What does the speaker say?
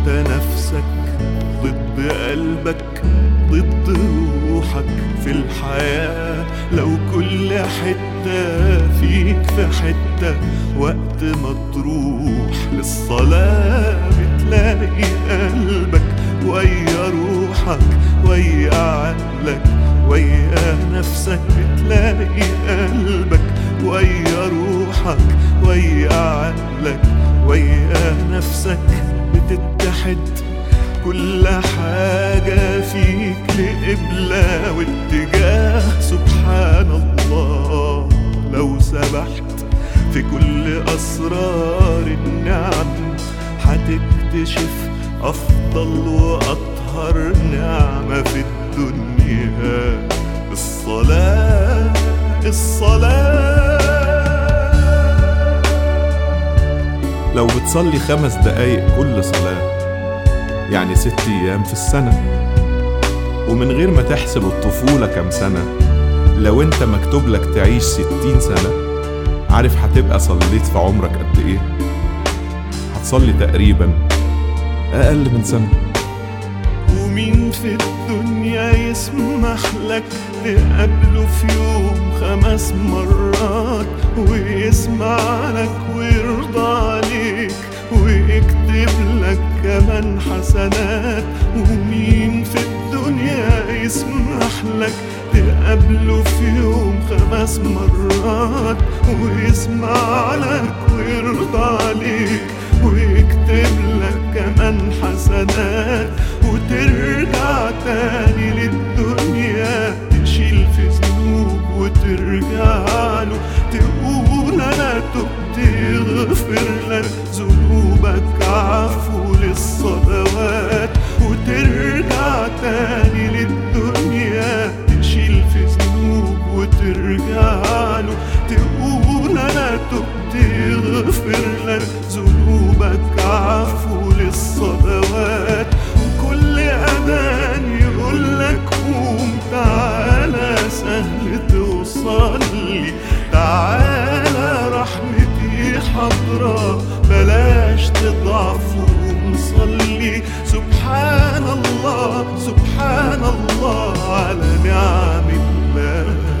انت نفسك ضد قلبك ضد روحك في الحياة لو كل حتة فيك في حتة وقت ما تروح للصلاة بتلاقي قلبك ويا روحك ويا عقلك ويا نفسك بتلاقي قلبك ويا روحك ويا عقلك ويا نفسك بتتحد كل حاجة فيك لقبلة واتجاه سبحان الله لو سبحت في كل أسرار النعم هتكتشف أفضل وأطهر نعمة في الدنيا الصلاة الصلاة لو بتصلي خمس دقايق كل صلاة يعني ست أيام في السنة ومن غير ما تحسب الطفولة كام سنة لو انت مكتوب لك تعيش ستين سنة عارف هتبقى صليت في عمرك قد ايه هتصلي تقريبا أقل من سنة ومين في الدنيا يسمح لك تقابله في يوم خمس مرات ويسمع لك ويرضى عليك ويكتب لك كمان حسنات ومين في الدنيا يسمح لك تقابله في يوم خمس مرات ويسمع لك ويرضى عليك ويكتب لك كمان حسنات وترجع تاني للدنيا تشيل في ذنوب وترجع له تقول انا تبت يغفر لك ذنوبك عفو للصلوات وترجع تاني للدنيا تشيل في ذنوب وترجع له تقول انا تبت يغفر لك ذنوبك عفو للصلوات وكل اذان يقول لك قوم تعالى سهل توصل لي تعالى رحمتي حضرة بلاش تضعف ونصلي سبحان الله سبحان الله على نعم الله